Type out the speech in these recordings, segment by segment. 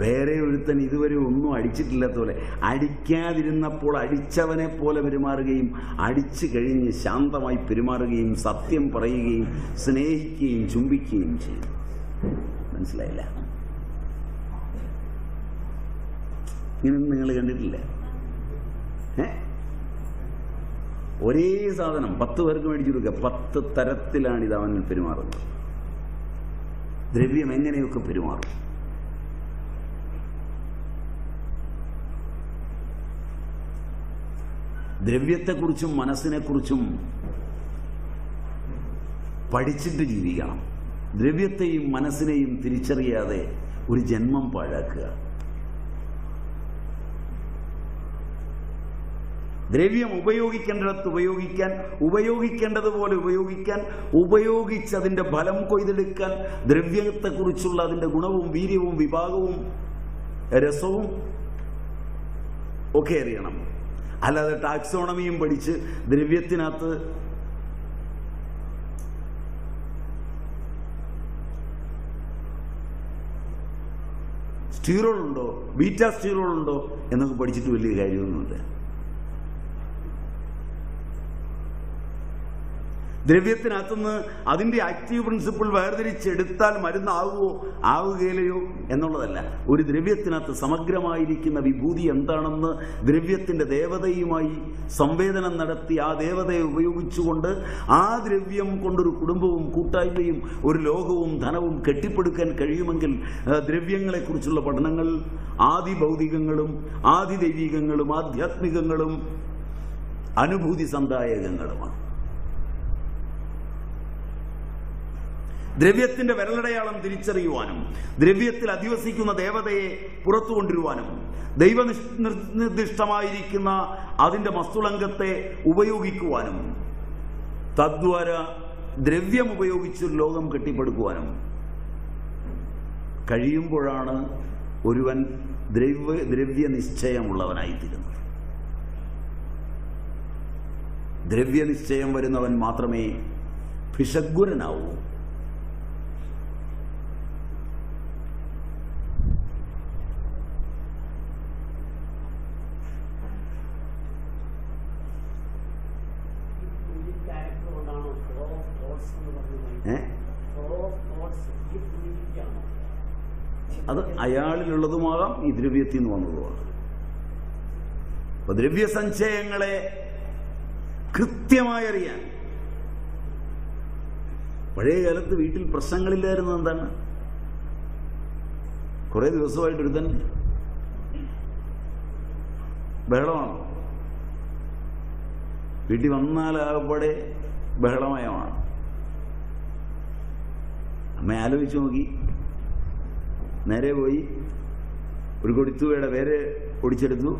വേറെ ഒരുത്തൻ ഇതുവരെ ഒന്നും അടിച്ചിട്ടില്ലാത്ത പോലെ അടിക്കാതിരുന്നപ്പോൾ അടിച്ചവനെ പോലെ പെരുമാറുകയും അടിച്ചു കഴിഞ്ഞ് ശാന്തമായി പെരുമാറുകയും സത്യം പറയുകയും സ്നേഹിക്കുകയും ചുംബിക്കുകയും ചെയ്തു മനസ്സിലായില്ല ഇങ്ങനൊന്നും നിങ്ങൾ കണ്ടിട്ടില്ല ഏ ഒരേ സാധനം പത്ത് പേർക്ക് മേടിച്ചു കൊടുക്കുക പത്ത് തരത്തിലാണ് ഇത് അവനിൽ പെരുമാറുന്നത് ദ്രവ്യം എങ്ങനെയൊക്കെ പെരുമാറും ദ്രവ്യത്തെക്കുറിച്ചും മനസ്സിനെക്കുറിച്ചും പഠിച്ചിട്ട് ജീവിക്കണം ദ്രവ്യത്തെയും മനസ്സിനെയും തിരിച്ചറിയാതെ ഒരു ജന്മം പാഴാക്കുക ദ്രവ്യം ഉപയോഗിക്കേണ്ടിടത്ത് ഉപയോഗിക്കാൻ ഉപയോഗിക്കേണ്ടതുപോലെ ഉപയോഗിക്കാൻ ഉപയോഗിച്ച് അതിന്റെ ഫലം കൊയ്തെടുക്കാൻ ദ്രവ്യത്തെക്കുറിച്ചുള്ള അതിന്റെ ഗുണവും വീര്യവും വിഭാഗവും രസവും ഒക്കെ അറിയണം അല്ലാതെ ടാക്സോണമിയും പഠിച്ച് ദ്രവ്യത്തിനകത്ത് സ്റ്റീറോൾ ഉണ്ടോ ബീറ്റ സ്റ്റീറോൾ ഉണ്ടോ എന്നൊക്കെ പഠിച്ചിട്ട് വലിയ കാര്യമൊന്നുമില്ല ദ്രവ്യത്തിനകത്തുനിന്ന് അതിന്റെ ആക്റ്റീവ് പ്രിൻസിപ്പിൾ വേർതിരിച്ചെടുത്താൽ മരുന്നാവുമോ ആവുകയില്ലയോ എന്നുള്ളതല്ല ഒരു ദ്രവ്യത്തിനകത്ത് സമഗ്രമായിരിക്കുന്ന വിഭൂതി എന്താണെന്ന് ദ്രവ്യത്തിന്റെ ദേവതയുമായി സംവേദനം നടത്തി ആ ദേവതയെ ഉപയോഗിച്ചുകൊണ്ട് ആ ദ്രവ്യം കൊണ്ടൊരു കുടുംബവും കൂട്ടായ്മയും ഒരു ലോകവും ധനവും കെട്ടിപ്പടുക്കാൻ കഴിയുമെങ്കിൽ ആ, ദ്രവ്യങ്ങളെക്കുറിച്ചുള്ള പഠനങ്ങൾ ആദി ഭൗതികങ്ങളും ആദി ദൈവികങ്ങളും ആധ്യാത്മികങ്ങളും അനുഭൂതി സന്ദായകങ്ങളുമാണ് ദ്രവ്യത്തിന്റെ വിരലടയാളം തിരിച്ചറിയുവാനും ദ്രവ്യത്തിൽ അധിവസിക്കുന്ന ദേവതയെ പുറത്തു കൊണ്ടുവരുവാനും ദൈവനിർദ്ദിഷ്ടമായിരിക്കുന്ന അതിന്റെ മസ്തുളങ്കത്തെ ഉപയോഗിക്കുവാനും തദ്വാര ദ്രവ്യം ഉപയോഗിച്ച് ഒരു ലോകം കെട്ടിപ്പടുക്കുവാനും കഴിയുമ്പോഴാണ് ഒരുവൻ ദ്രവ്യ ദ്രവ്യ നിശ്ചയമുള്ളവനായിത്തീരുന്നത് ദ്രവ്യനിശ്ചയം വരുന്നവൻ മാത്രമേ ഭിഷഗ്വരനാവൂ ഈ ക്യാരക്ടർ കൊണ്ടാണോ ഫ്ലോ ഓഫ് തോട്ട്സ് എന്ന് പറഞ്ഞത് ഏ ഫ്ലോ ഓഫ് തോട്ട്സ് ഈ പുള്ളിക്കാണോ അത് അയാളിലുള്ളതുമാകാം ഈ ദ്രവ്യത്തിൽ നിന്ന് വന്നതുമാകാം അപ്പൊ ദ്രവ്യസഞ്ചയങ്ങളെ കൃത്യമായി അറിയാൻ പഴയ കാലത്ത് വീട്ടിൽ പ്രശ്നങ്ങളില്ലായിരുന്നത് എന്താണ് കുറെ ദിവസമായിട്ട് ഒരുത്തൻ ബഹളമാണ് വീട്ടിൽ വന്നാലാകപ്പാടെ ബഹളമയമാണ് അമ്മ ആലോചിച്ച് നോക്കി നേരെ പോയി ഒരു കൊടിത്തുവയുടെ വേര് ഒടിച്ചെടുത്തു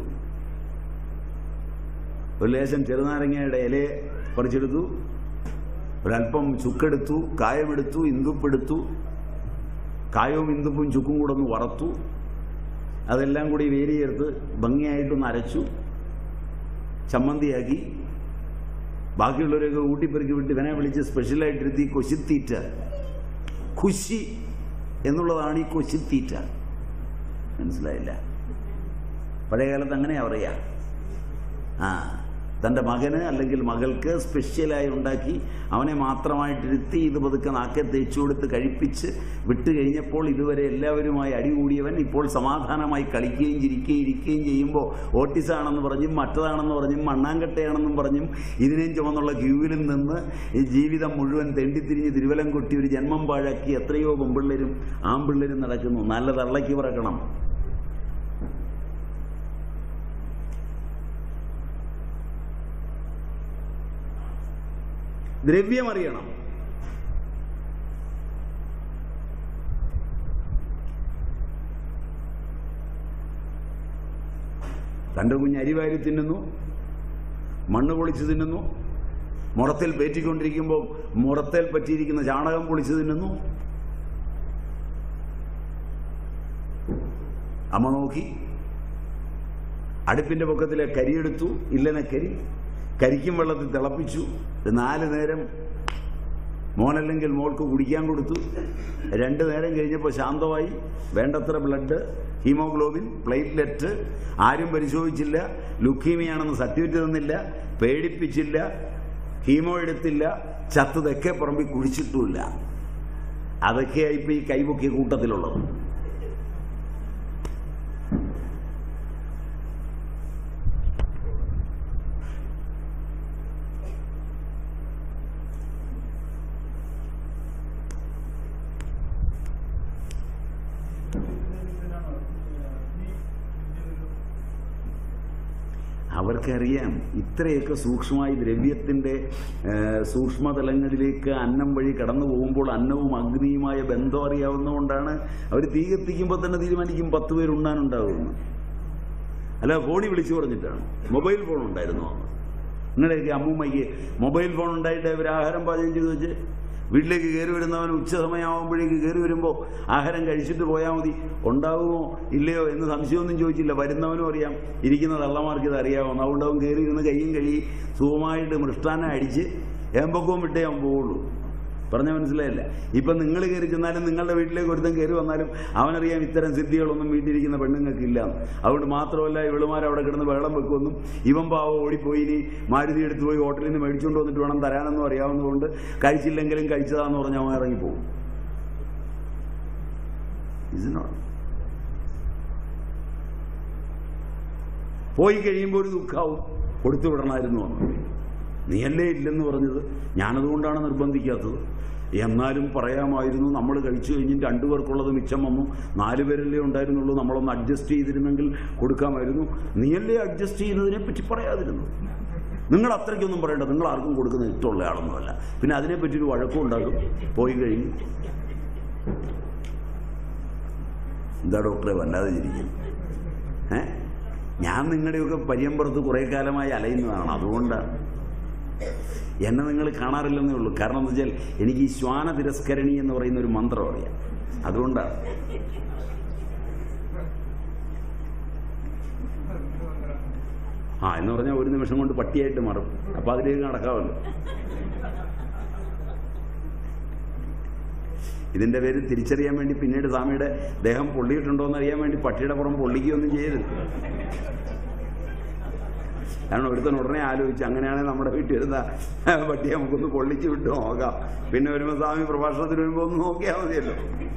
ഒരു ലേശം ചെറുനാരങ്ങയുടെ ഇലയെ പറിച്ചെടുത്തു ഒരല്പം ചുക്കെടുത്തു കായമെടുത്തു ഇന്തുപ്പെടുത്തു കായവും ഇന്തുപ്പും ചുക്കും കൂടെ ഒന്ന് വറത്തു അതെല്ലാം കൂടി വേരി ചേർത്ത് ഭംഗിയായിട്ടൊന്ന് അരച്ചു ചമ്മന്തിയാക്കി ബാക്കിയുള്ളവരെയൊക്കെ ഊട്ടിപ്പെറുക്കി വിട്ട് ഇവനെ വിളിച്ച് സ്പെഷ്യലായിട്ടിരുത്തി കൊശിത്തീറ്റ ഖുശി എന്നുള്ളതാണ് ഈ കൊശിത്തീറ്റ മനസ്സിലായില്ല പഴയ കാലത്ത് അങ്ങനെയാ പറയാ ആ തൻ്റെ മകന് അല്ലെങ്കിൽ മകൾക്ക് സ്പെഷ്യലായി ഉണ്ടാക്കി അവനെ മാത്രമായിട്ടിരുത്തി ഇത് പതുക്കെ നാക്കെ തേച്ചു കൊടുത്ത് കഴിപ്പിച്ച് വിട്ട് കഴിഞ്ഞപ്പോൾ ഇതുവരെ എല്ലാവരുമായി അടികൂടിയവൻ ഇപ്പോൾ സമാധാനമായി കളിക്കുകയും ചിരിക്കുകയും ഇരിക്കുകയും ചെയ്യുമ്പോൾ ഓട്ടിസാണെന്ന് പറഞ്ഞും മറ്റതാണെന്ന് പറഞ്ഞും മണ്ണാങ്കട്ടയാണെന്നും പറഞ്ഞും ഇതിനെയും ചുമന്നുള്ള ക്യൂവിലും നിന്ന് ഈ ജീവിതം മുഴുവൻ തെണ്ടിത്തിരിഞ്ഞ് തിരുവലം കൊട്ടി ഒരു ജന്മം പാഴാക്കി എത്രയോ പെമ്പിള്ളേരും ആമ്പിള്ളേരും നടക്കുന്നു നല്ല തള്ളയ്ക്ക് പറക്കണം ദ്രവ്യം അറിയണം തൻ്റെ കുഞ്ഞ് അരിവാരി തിന്നുന്നു മണ്ണ് പൊളിച്ച് തിന്നുന്നു മുറത്തിൽ പേറ്റിക്കൊണ്ടിരിക്കുമ്പോൾ മുറത്തേൽ പറ്റിയിരിക്കുന്ന ചാണകം പൊളിച്ച് തിന്നുന്നു അമ്മ നോക്കി അടുപ്പിന്റെ പൊക്കത്തിലെ കരിയെടുത്തു ഇല്ലനെ കരി കരിക്കും വെള്ളത്തിൽ തിളപ്പിച്ചു ഒരു നാല് നേരം മോനല്ലെങ്കിൽ മോൾക്ക് കുടിക്കാൻ കൊടുത്തു രണ്ടു നേരം കഴിഞ്ഞപ്പോൾ ശാന്തമായി വേണ്ടത്ര ബ്ലഡ് ഹീമോഗ്ലോബിൻ പ്ലേറ്റ്ലെറ്റ് ആരും പരിശോധിച്ചില്ല ലുക്കീമിയാണെന്ന് സർട്ടിഫിക്കറ്റ് തന്നില്ല പേടിപ്പിച്ചില്ല ഹീമോ എടുത്തില്ല ചത്ത് തെക്കേ പറമ്പിൽ കുഴിച്ചിട്ടുമില്ല അതൊക്കെയായി ഇപ്പൊ ഈ കൈപൊക്കിയ കൂട്ടത്തിലുള്ളത് അവർക്കറിയാം ഇത്രയൊക്കെ സൂക്ഷ്മമായി ദ്രവ്യത്തിന്റെ ഏഹ്, സൂക്ഷ്മതലങ്ങളിലേക്ക് അന്നം വഴി കടന്നു പോകുമ്പോൾ അന്നവും അഗ്നിയുമായ ബന്ധം അറിയാവുന്നതുകൊണ്ടാണ് അവർ തീ കത്തിക്കുമ്പോൾ തന്നെ തീരുമാനിക്കും പത്ത് പേര് ഉണ്ണാനുണ്ടാവുമെന്ന് അല്ല ഫോണിൽ വിളിച്ചു പറഞ്ഞിട്ടാണ് മൊബൈൽ ഫോൺ ഉണ്ടായിരുന്നു അന്ന് നിങ്ങളുടെയൊക്കെ അമ്മൂമ്മയ്ക്ക് മൊബൈൽ ഫോൺ ഉണ്ടായിട്ട് അവർ ആഹാരം പാചകം ചെയ്ത് വെച്ച് വീട്ടിലേക്ക് കയറി വരുന്നവൻ ഉച്ച സമയമാകുമ്പോഴേക്ക് കയറി വരുമ്പോൾ ആഹാരം കഴിച്ചിട്ട് പോയാൽ മതി ഉണ്ടാവുമോ ഇല്ലയോ എന്ന് സംശയമൊന്നും ചോദിച്ചില്ല വരുന്നവനും അറിയാം ഇരിക്കുന്ന തള്ളമാർക്ക് ഇത് അറിയാമോ അതുകൊണ്ട് അവൻ കയറി ഇരുന്ന് കയ്യും കഴി സുഖമായിട്ട് മൃഷ്ടാനം അടിച്ച് ഏമ്പക്കവും വിട്ടേ അവൻ പോവുള്ളൂ പറഞ്ഞ മനസ്സിലായില്ല ഇപ്പം നിങ്ങൾ കയറി ചെന്നാലും നിങ്ങളുടെ വീട്ടിലേക്ക് ഒരുത്തൻ കയറി വന്നാലും അവനറിയാം ഇത്തരം സിദ്ധികളൊന്നും വീട്ടിലിരിക്കുന്ന പെണ്ണുങ്ങൾക്ക് ഇല്ല അതുകൊണ്ട് മാത്രമല്ല ഇവളുമാർ അവിടെ കിടന്ന് വെള്ളം വെക്കുമെന്നും ഇവൻ പാവം ഓടിപ്പോയി ഇനി മാരുതി എടുത്തു പോയി ഹോട്ടലിൽ നിന്ന് മേടിച്ചുകൊണ്ട് വന്നിട്ട് വേണം തരാനെന്നും അറിയാവുന്നതുകൊണ്ട് കഴിച്ചില്ലെങ്കിലും കഴിച്ചതാന്ന് പറഞ്ഞ് അവൻ ഇറങ്ങിപ്പോകും ഇതിനോട് പോയി കഴിയുമ്പോൾ ഒരു ദുഃഖാവും കൊടുത്തു വിടണമായിരുന്നു എന്ന് നീയല്ലേ ഇല്ലെന്ന് പറഞ്ഞത് ഞാനതുകൊണ്ടാണ് നിർബന്ധിക്കാത്തത് എന്നാലും പറയാമായിരുന്നു നമ്മൾ കഴിച്ചു കഴിഞ്ഞ് രണ്ടു പേർക്കുള്ളത് മിച്ചം വന്നു നാല് പേരല്ലേ ഉണ്ടായിരുന്നുള്ളൂ നമ്മളൊന്ന് അഡ്ജസ്റ്റ് ചെയ്തിരുന്നെങ്കിൽ കൊടുക്കാമായിരുന്നു നീയല്ലേ അഡ്ജസ്റ്റ് ചെയ്യുന്നതിനെ പറ്റി പറയാതിരുന്നു നിങ്ങൾ അത്രയ്ക്കൊന്നും പറയണ്ട നിങ്ങൾ ആർക്കും കൊടുക്കുന്ന ഇഷ്ടമുള്ള ആളൊന്നുമല്ല പിന്നെ അതിനെപ്പറ്റി ഒരു വഴക്കം ഉണ്ടാകും പോയി കഴിഞ്ഞ് എന്താ ഡോക്ടറെ വല്ലാതെ ചിരിക്കും ഏ ഞാൻ നിങ്ങളുടെയൊക്കെ പരിയമ്പുറത്ത് കുറേ കാലമായി അലയുന്നതാണ് അതുകൊണ്ടാണ് എന്നെ നിങ്ങൾ കാണാറില്ലെന്നേ ഉള്ളൂ കാരണം എന്താ വെച്ചാൽ എനിക്ക് ഈ ശ്വാന തിരസ്കരണി എന്ന് പറയുന്ന ഒരു മന്ത്രം അറിയാം അതുകൊണ്ടാണ് ആ എന്ന് പറഞ്ഞാൽ ഒരു നിമിഷം കൊണ്ട് പട്ടിയായിട്ട് മാറും അപ്പൊ അതിലേക്ക് നടക്കാമല്ലോ ഇതിന്റെ പേര് തിരിച്ചറിയാൻ വേണ്ടി പിന്നീട് സ്വാമിയുടെ ദേഹം പൊള്ളിയിട്ടുണ്ടോ എന്ന് അറിയാൻ വേണ്ടി പട്ടിയുടെ പുറം പൊള്ളിക്കുകയൊന്നും ചെയ്യരുത് കാരണം ഒരുത്തൻ ഉടനെ ആലോചിച്ച് അങ്ങനെയാണെങ്കിൽ നമ്മുടെ വീട്ടിൽ വരുന്ന പട്ടിയെ നമുക്കൊന്ന് പൊള്ളിച്ച് വിട്ട് നോക്കാം പിന്നെ വരുമ്പോൾ സ്വാമി പ്രഭാഷണത്തിന് വരുമ്പോൾ ഒന്ന് നോക്കിയാൽ മതിയല്ലോ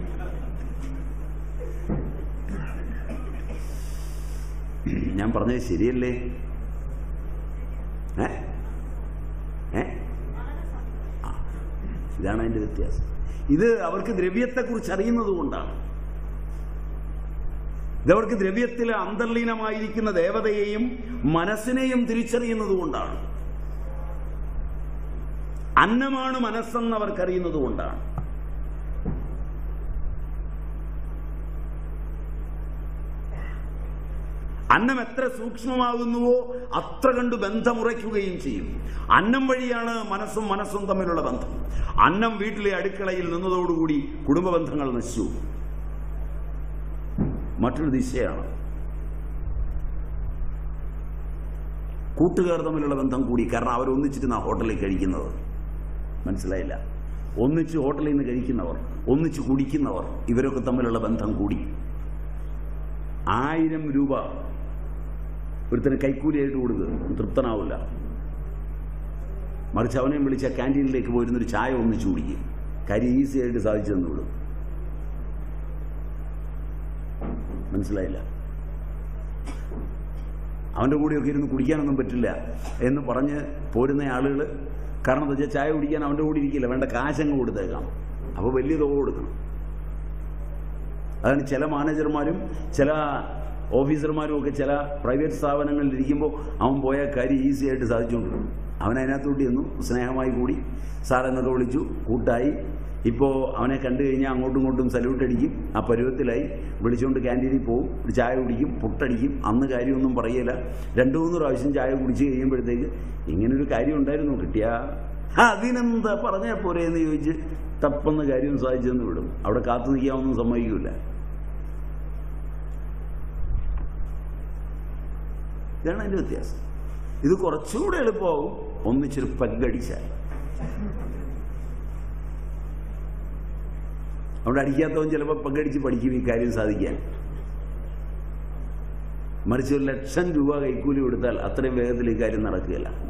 ഞാൻ പറഞ്ഞത് ശരിയല്ലേ ഏ ഏ ആ, ഇതാണ് അതിന്റെ വ്യത്യാസം ഇത് അവർക്ക് ദ്രവ്യത്തെക്കുറിച്ച് അറിയുന്നത് കൊണ്ടാണ് ഇതവർക്ക് ദ്രവ്യത്തിൽ അന്തർലീനമായിരിക്കുന്ന ദേവതയെയും മനസ്സിനെയും തിരിച്ചറിയുന്നത് കൊണ്ടാണ് അന്നമാണ് മനസ്സെന്ന് അവർക്കറിയുന്നത് കൊണ്ടാണ് അന്നം എത്ര സൂക്ഷ്മമാകുന്നുവോ അത്ര കണ്ട് ബന്ധമുറയ്ക്കുകയും ചെയ്യും അന്നം വഴിയാണ് മനസ്സും മനസ്സും തമ്മിലുള്ള ബന്ധം അന്നം വീട്ടിലെ അടുക്കളയിൽ നിന്നതോടുകൂടി കുടുംബ ബന്ധങ്ങൾ നശിച്ചു മറ്റൊരു ദിശയാണ് കൂട്ടുകാർ തമ്മിലുള്ള ബന്ധം കൂടി കാരണം അവർ ഒന്നിച്ചിരുന്ന ഹോട്ടലിൽ കഴിക്കുന്നത് മനസ്സിലായില്ല ഒന്നിച്ച് ഹോട്ടലിൽ നിന്ന് കഴിക്കുന്നവർ ഒന്നിച്ച് കുടിക്കുന്നവർ ഇവരൊക്കെ തമ്മിലുള്ള ബന്ധം കൂടി ആയിരം രൂപ ഒരുത്തന് കൈക്കൂലിയായിട്ട് കൊടുക്കുക തൃപ്തനാവില്ല മറിച്ച് അവനെയും വിളിച്ച ക്യാൻറ്റീനിലേക്ക് പോയിരുന്നൊരു ചായ ഒന്നിച്ച് കുടിക്കും കാര്യം ഈസി ആയിട്ട് സാധിച്ചു തന്നു വിടും മനസ്സിലായില്ല അവൻ്റെ കൂടെയൊക്കെ ഇരുന്ന് കുടിക്കാനൊന്നും പറ്റില്ല എന്ന് പറഞ്ഞ് പോരുന്ന ആളുകൾ കാരണം എന്താ വെച്ചാൽ ചായ കുടിക്കാൻ അവൻ്റെ കൂടെ ഇരിക്കില്ല വേണ്ട കാശങ്ങ് കൊടുത്തേക്കാം അപ്പോൾ വലിയ തുക കൊടുക്കണം അതാണ് ചില മാനേജർമാരും ചില ഓഫീസർമാരും ഒക്കെ ചില പ്രൈവറ്റ് സ്ഥാപനങ്ങളിൽ ഇരിക്കുമ്പോൾ അവൻ പോയ കാര്യം ഈസി ആയിട്ട് സാധിച്ചുകൊണ്ടിരുന്നു അവൻ അതിനകത്തോട്ട് ചെന്നു സ്നേഹമായി കൂടി സാറെന്നൊക്കെ വിളിച്ചു കൂട്ടായി ഇപ്പോൾ അവനെ കണ്ടു കഴിഞ്ഞാൽ അങ്ങോട്ടും ഇങ്ങോട്ടും സല്യൂട്ട് അടിക്കും ആ പരുവത്തിലായി വിളിച്ചുകൊണ്ട് ക്യാൻറ്റീനിൽ പോകും ഒരു ചായ കുടിക്കും പുട്ടടിക്കും അന്ന് കാര്യമൊന്നും പറയില്ല രണ്ടു മൂന്ന് പ്രാവശ്യം ചായ കുടിച്ച് കഴിയുമ്പോഴത്തേക്ക് ഇങ്ങനൊരു കാര്യം ഉണ്ടായിരുന്നു കിട്ടിയ അതിനെന്താ പറഞ്ഞാൽ പോരെ എന്ന് ചോദിച്ച് തപ്പെന്ന് കാര്യം സാധിച്ചെന്ന് വിടും അവിടെ കാത്തു നിൽക്കാമെന്നും സമ്മതിക്കില്ല ഇതാണ് അതിന്റെ വ്യത്യാസം ഇത് കുറച്ചുകൂടെ എളുപ്പമാവും ഒന്നിച്ചൊരു പെഗടിച്ചാൽ അവിടെ അടിക്കാത്തവൻ ചിലപ്പോൾ പങ്കടിച്ച് പഠിക്കും ഈ കാര്യം സാധിക്കാൻ മറിച്ച് ഒരു ലക്ഷം രൂപ കൈക്കൂലി കൊടുത്താൽ അത്രയും വേഗത്തിൽ ഈ കാര്യം നടക്കുകയില്ല